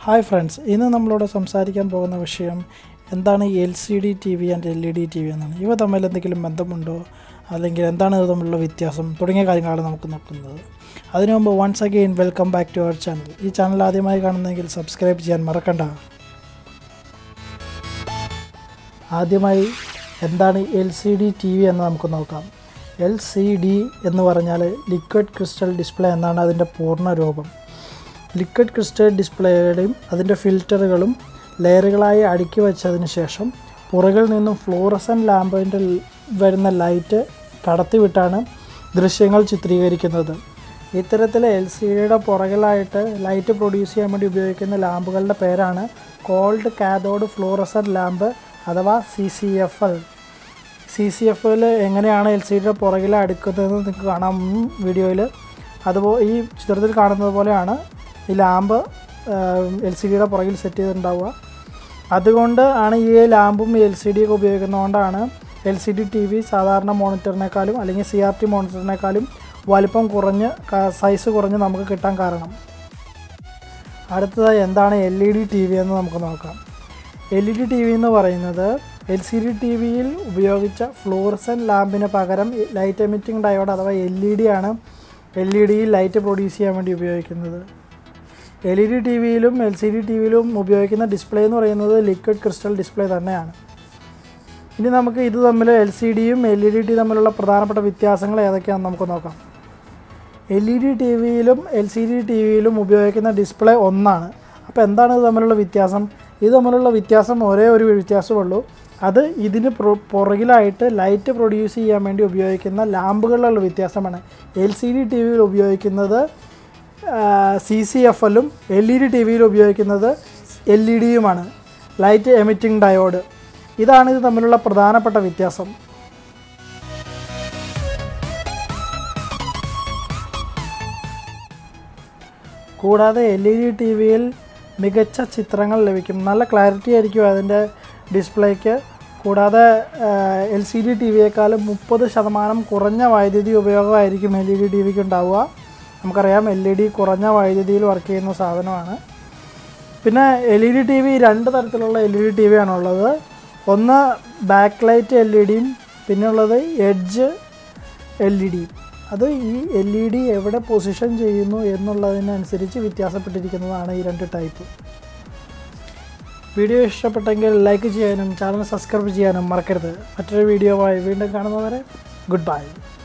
hi friends ഇന്ന് നമ്മളോട് സംസാരിക്കാൻ പോകുന്ന വിഷയം എന്താണ് L C D T V and L E D T V എന്നാണ് ഇവ തമ്മിൽ എന്തെങ്കിലും ബന്ധമുണ്ടോ അല്ലെങ്കിൽ എന്താണ് ഇത് തമ്മിലുള്ള വ്യത്യാസം തുടങ്ങിയ കാര്യങ്ങളാണ് നമുക്ക് നോക്കുന്നത് അതിനു മുമ്പ് once again welcome back to our channel ഈ ചാനൽ ആദ്യമായി കാണുന്നെങ്കിൽ സബ്സ്ക്രൈബ് ചെയ്യാൻ മറക്കണ്ട ആദ്യമായി എന്താണ് L C D T V എന്ന് നമുക്ക് നോക്കാം എൽ സി ഡി എന്ന് പറഞ്ഞാൽ ലിക്വിഡ് ക്രിസ്റ്റൽ ഡിസ്പ്ലേ എന്നാണ് അതിൻ്റെ പൂർണ്ണ രൂപം ലിക്വിഡ് ക്രിസ്റ്റൽ ഡിസ്പ്ലേയുടെയും അതിൻ്റെ ഫിൽറ്ററുകളും ലെയറുകളായി അടുക്കി വെച്ചതിന് ശേഷം പുറകിൽ നിന്നും ഫ്ലോറസൻ ലാമ്പിൻ്റെ വരുന്ന ലൈറ്റ് കടത്തിവിട്ടാണ് ദൃശ്യങ്ങൾ ചിത്രീകരിക്കുന്നത് ഇത്തരത്തിൽ എൽ സി ഡിയുടെ പുറകിലായിട്ട് ലൈറ്റ് പ്രൊഡ്യൂസ് ചെയ്യാൻ വേണ്ടി ഉപയോഗിക്കുന്ന ലാമ്പുകളുടെ പേരാണ് കോൾഡ് കാഥോഡ് ഫ്ലോറസൻ ലാമ്പ് അഥവാ C C F L C C F L എങ്ങനെയാണ് എൽ സി ഡിയുടെ പുറകിൽ അടുക്കുന്നതെന്ന് നിങ്ങൾക്ക് കാണാം വീഡിയോയിൽ അതുപോലെ ഈ ചിത്രത്തിൽ കാണുന്നത് പോലെയാണ് ഈ ലാമ്പ് എൽ സി ഡിയുടെ പുറകിൽ സെറ്റ് ചെയ്തിട്ടുണ്ടാവുക അതുകൊണ്ട് ആണ് ഈ ലാമ്പും എൽ സി ഡി ഒക്കെ ഉപയോഗിക്കുന്നതുകൊണ്ടാണ് L C D T V സാധാരണ മോണിറ്ററിനേക്കാളും അല്ലെങ്കിൽ സി ആർ ടി മോണിറ്ററിനേക്കാളും വലിപ്പം കുറഞ്ഞ് സൈസ് കുറഞ്ഞ് നമുക്ക് കിട്ടാൻ കാരണം അടുത്തതായി എന്താണ് L E D T V എന്ന് നമുക്ക് നോക്കാം L E D T V എന്ന് പറയുന്നത് എൽ സി ഡി ടി വിയിൽ ഉപയോഗിച്ച ഫ്ലോറസൻ ലാമ്പിന് പകരം ലൈറ്റ് എമിറ്റിംഗ് ഡയോഡ് അഥവാ എൽ ഇ ഡി ആണ് എൽ ഇ ഡിയിൽ ലൈറ്റ് പ്രൊഡ്യൂസ് ചെയ്യാൻ വേണ്ടി ഉപയോഗിക്കുന്നത് എൽ ഇ ഡി ടി വിയിലും എൽ സി ഡി ടി വിയിലും ഉപയോഗിക്കുന്ന ഡിസ്പ്ലേ എന്ന് പറയുന്നത് ലിക്വിഡ് ക്രിസ്റ്റൽ ഡിസ്പ്ലേ തന്നെയാണ് ഇനി നമുക്ക് ഇത് തമ്മിൽ എൽ സി ഡിയും എൽ ഇ ഡി ടി തമ്മിലുള്ള പ്രധാനപ്പെട്ട വ്യത്യാസങ്ങൾ ഏതൊക്കെയാണെന്ന് നമുക്ക് നോക്കാം എൽ ഇ ഡി ടി വിയിലും എൽ സി ഡി ടി വിയിലും ഉപയോഗിക്കുന്ന ഡിസ്പ്ലേ ഒന്നാണ് അപ്പോൾ എന്താണ് ഇത് തമ്മിലുള്ള വ്യത്യാസം ഇത് തമ്മിലുള്ള വ്യത്യാസം ഒരേ ഒരു വ്യത്യാസമുള്ളൂ അത് ഇതിന് പുറകിലായിട്ട് ലൈറ്റ് പ്രൊഡ്യൂസ് ചെയ്യാൻ വേണ്ടി ഉപയോഗിക്കുന്ന ലാമ്പുകളിലുള്ള വ്യത്യാസമാണ് എൽ സി ഡി ടി വിയിൽ ഉപയോഗിക്കുന്നത് സി സി എഫ് എല്ലും എൽ ഇ ഡി ടി വിയിൽ ഉപയോഗിക്കുന്നത് എൽ ഇ ഡിയുമാണ് ലൈറ്റ് എമിറ്റിംഗ് ഡയോഡ് ഇതാണ് ഇത് തമ്മിലുള്ള പ്രധാനപ്പെട്ട വ്യത്യാസം കൂടാതെ എൽ ഇ ഡി ടി വിയിൽ മികച്ച ചിത്രങ്ങൾ ലഭിക്കും നല്ല ക്ലാരിറ്റി ആയിരിക്കും അതിൻ്റെ ഡിസ്പ്ലേക്ക് കൂടാതെ എൽ സി ഡി ടി വിയേക്കാളും മുപ്പത് ശതമാനം കുറഞ്ഞ വൈദ്യുതി ഉപയോഗമായിരിക്കും എൽ ഇ ഡി ടി വിക്ക് ഉണ്ടാവുക നമുക്കറിയാം എൽ ഇ ഡി കുറഞ്ഞ വൈദ്യുതിയിൽ വർക്ക് ചെയ്യുന്ന സാധനമാണ് പിന്നെ L E D T V രണ്ട് തരത്തിലുള്ള L E D T V ആണുള്ളത് ഒന്ന് ബാക്ക് ലൈറ്റ് എൽ ഇ ഡിയും പിന്നെയുള്ളത് എഡ്ജ് എൽ ഇ ഡിയും അത് ഈ എൽ ഇ ഡി എവിടെ പൊസിഷൻ ചെയ്യുന്നു എന്നുള്ളതിനനുസരിച്ച് വ്യത്യാസപ്പെട്ടിരിക്കുന്നതാണ് ഈ രണ്ട് ടൈപ്പ് വീഡിയോ ഇഷ്ടപ്പെട്ടെങ്കിൽ ലൈക്ക് ചെയ്യാനും ചാനൽ സബ്സ്ക്രൈബ് ചെയ്യാനും മറക്കരുത് മറ്റൊരു വീഡിയോ ആയി വീണ്ടും കാണുന്നവരെ ഗുഡ് ബൈ